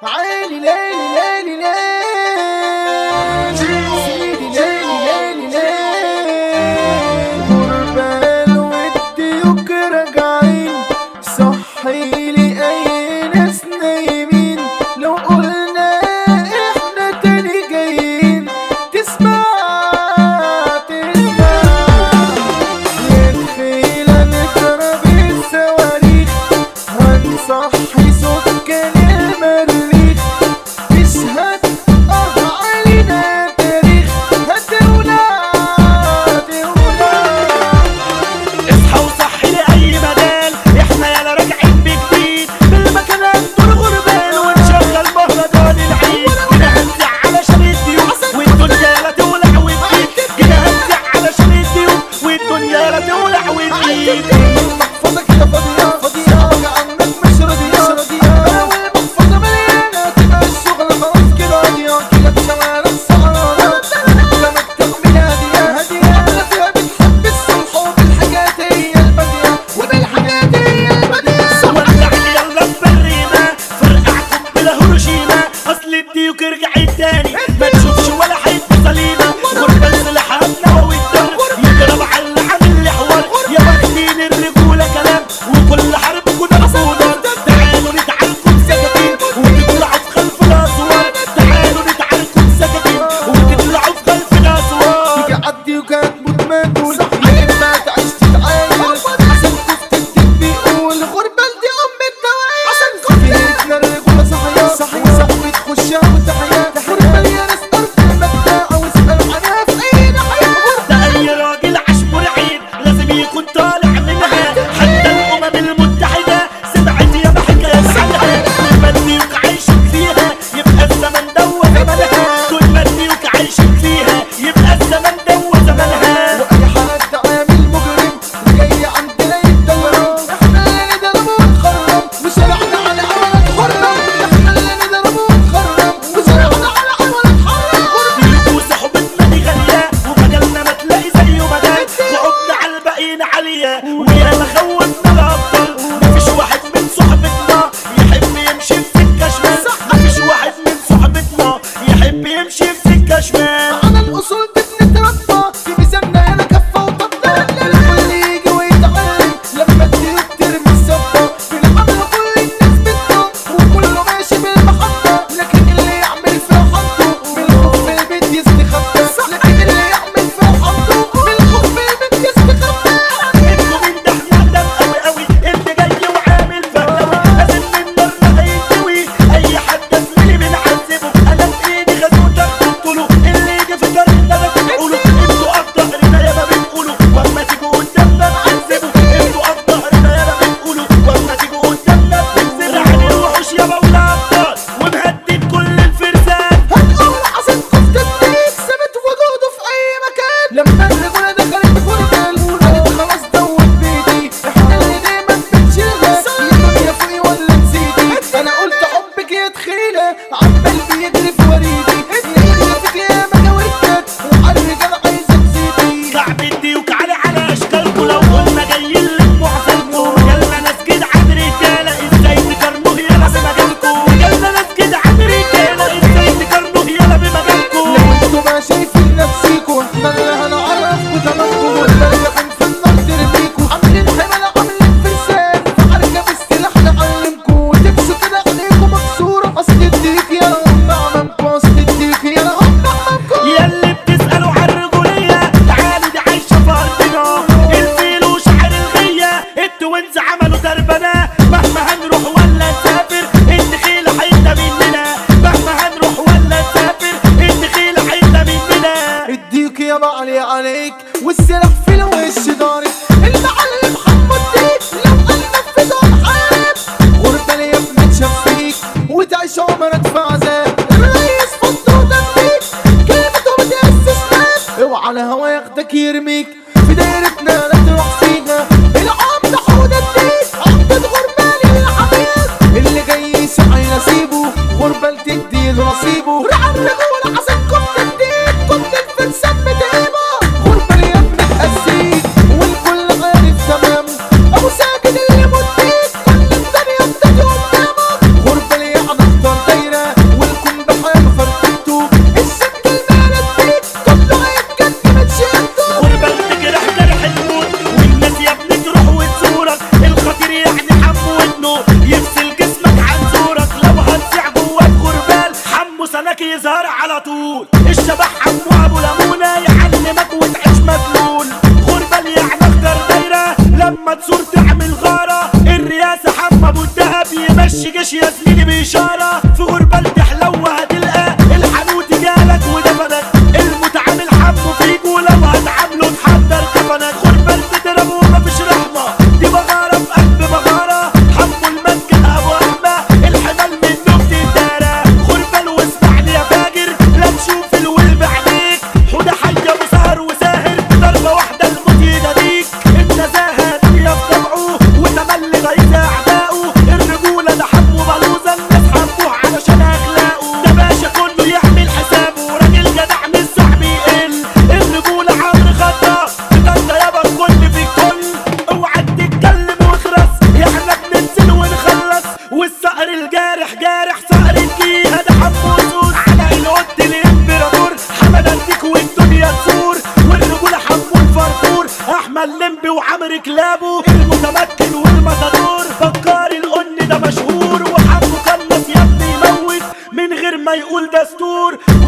عيني ليلي ليلي ليلي سيدي ليلي ليلي ليلي غربال والديوك راجعين صحيلي اي ناس نايمين لو قلنا احنا تاني جايين تسمع تسمع يدخيل نضرب الصواريخ هنصحي سكان المريخ تشهد اه علينا تاريخ هتولع هتولع اصحى وصحي لأي مجال احنا يالا راجعين بجديد بالمكانات دول غربان ونشغل مهرجان العيد كده هنزع علشان الضيوف والدنيا يالا تولع وتزيد كده هنزع علشان الضيوف والدنيا يالا تولع وتزيد المحفظة كده فاضية فاضية حاجة عنك مش راضية راضية أنا والمحفظة مليانة تبقى الشغل خلاص كده هادية كده بشوارع السهرانة قدامك تحمل هادية هادية أنا فيها بتحب الصلح وبالحاجات هي البادية وبالحاجات هي البادية ولع يلا ببريمة فرقعكم بلا هيروشيما اصل الديوك رجعت تاني ما تشوفش ولا حته سليمة غربة سلاحها النووي الدم يضرب على اللي عامل لي حوار يا واخدين الرجولة كلام وكل حرب كنا نصودر تعالوا نتعاركوا بسكاكين وتطلعوا في خلف الاسوار تعالوا نتعاركوا بسكاكين وتطلعوا في خلف الاسوار تيجي عدي وكانت متماكل يا اما تعيش تتعاير عشان كفت الدين بيقول غربة دي ام الدواير عشان كفت الرجولة صحية صحية صاحبي تخشها وتحيا غربة يا ناس ارض المبدع واسأل عنها في اي ناحية ده اي راجل عاش مرعين لازم يكون طالع منها حتى الامم المتحده سمعت يا حكايات عنها طول ما الديوك عايشين فيها يبقى الزمن دوا زمنها طول ما الديوك عايشين فيها يبقى الزمن دوا زمنها واي حد عامل مجرم وجاي عندنا يتدورم احنا اللي نضربه ونخرم وشرعنا على عمل تحرم احنا اللي نضربه ونخرم وشرعنا على عمل تحرم ديوك وصحبتنا دي غاليه ومجالنا ما تلاقي زيه مجال وعدنا على الباقيين عاليه ويا ما خوفنا الابطال مفيش واحد من صحبتنا يحب يمشي في سكه شمال مفيش واحد من صحبتنا يحب يمشي في سكه شمال على الاصول بنتربى في ميزاننا هنا كفه وطبطه الكل يجي ويتعلم لما الديوك ترمي الصفه بنعمل كل الناس بتدوم وكله ماشي بالمحبه لكن اللي يعمل في حظه بالخوف في البيت يستخبى لكن اللي يعمل في حظه بالخوف في البيت يستخبى انتوا من ده احنا قدام قوي قوي اللي جاي وعامل فهلوي لازم من نارنا هينتوي اي حد زميلي بنعذبه انا في ايدي خازوق تاخدوا له اللي يجي في طريقنا ده بنقوله انتوا قف ظهرنا ياما بنقوله واما تيجوا قدامنا بنحسبه انتوا قف ظهرنا ياما بنقوله واما تيجوا قدامنا بنحسبه رحل الوحوش يابا والابطال ومهدد كل الفرسان هتقول عشان خفت الديك سبت وجوده في اي مكان لما الرجولة دخلت فرقان قالت خلاص دوت بيتي احنا اللي دايما بنشيلها يا دنيا فوقي ولا نسيتي انا قلت حبك يا تخيلة عمال بيجري في وريدي يا فيك يا مجاورتك وعلى الرجال عايزة تزيدي كعب الديوك على على اشكالكوا لو قلنا جايين لكم عسلكوا مجالنا ناس كده عن رجاله ازاي تقارنوه يلا بمجالكوا مجالنا ناس كده عن رجاله ازاي تقارنوه يلا بمجالكوا لو انتوا ما شايفين نفسيكوا احنا اللي هنعرف بتمامكوا والبلد في النار ترميكوا عاملين حمل عاملين فرسان فحركة بالسلاح نعلمكوا وتمشوا كده عينيكوا مكسورة اصل الديك يا ام عمامكوا اصل الديك يا ام عمامكوا ياللي بتسألوا عن الرجولية تعالوا دي عايشة في أرضنا الفيل وشعر الغية التوينز عملوا دربنا مهما هنروح ولا نسافر الدخيل حتة مننا مهما هنروح ولا نسافر الدخيل حتة مننا الديك يا معلي عليك والسلاح في الوش دارك المعلم محمد ديك لو قال نفذ هنحارب غربة ليا بنتشاف فيك وتعيش عمرك في عذاب الرئيس فضه ودمك كلمته بتأسس ناس اوعى الهوا ياخدك يرميك في دايرتنا لا تروح فينا العمد حوض الديك عمدة غربة للحبيب اللي جاي يسعى نصيبه غربة تديله نصيبه رعب رجول عشان كنت الديك كنت الفرسان بتهيبه غربة ليا بنتأسيك والكل عارف تمام ابو ساكن اللي مديك كل الدنيا بتجي قدامك غربة ليا هنختار دايرة وش جيش يا زميلي بإشارة في غربة تحلو وهتلقى الحانوت جالك ودفنك المتعامل حبه فيك ولو هتعامله تحضر كفنك غربة تضرب ومفيش رحمة دي بغارة في قلب بغارة حمو المسجد أبو أحمى الحمال منه بتدارى غربة واسمعني يا فاجر لا تشوف الول بعينيك حودة حية وسهر وساهر ضربة واحدة الموت يناديك النزاهة دي في طبعه وتملي غيظ أعدائه الرجولة ده حبه بلوزة الناس حبوه علشان أخلاقه ده باشا كله يعمل حسابه راجل جدع مش صاحب يقل الرجولة عمرو خطة بتنسى يابا الكل في الكل اوعى تتكلم واخرس احنا بننزل ونخلص والصقر الجارح جارح صقر الجيهة ده حموسوس على القط الامبراطور حمد اديك والدنيا تزور والرجولة حمو الفرفور احمد لمبي وعمرو كلابه المتمكن والمتدور فكار القن ده مشهور وحمو كنس يا ابني يموت من غير ما يقول دستور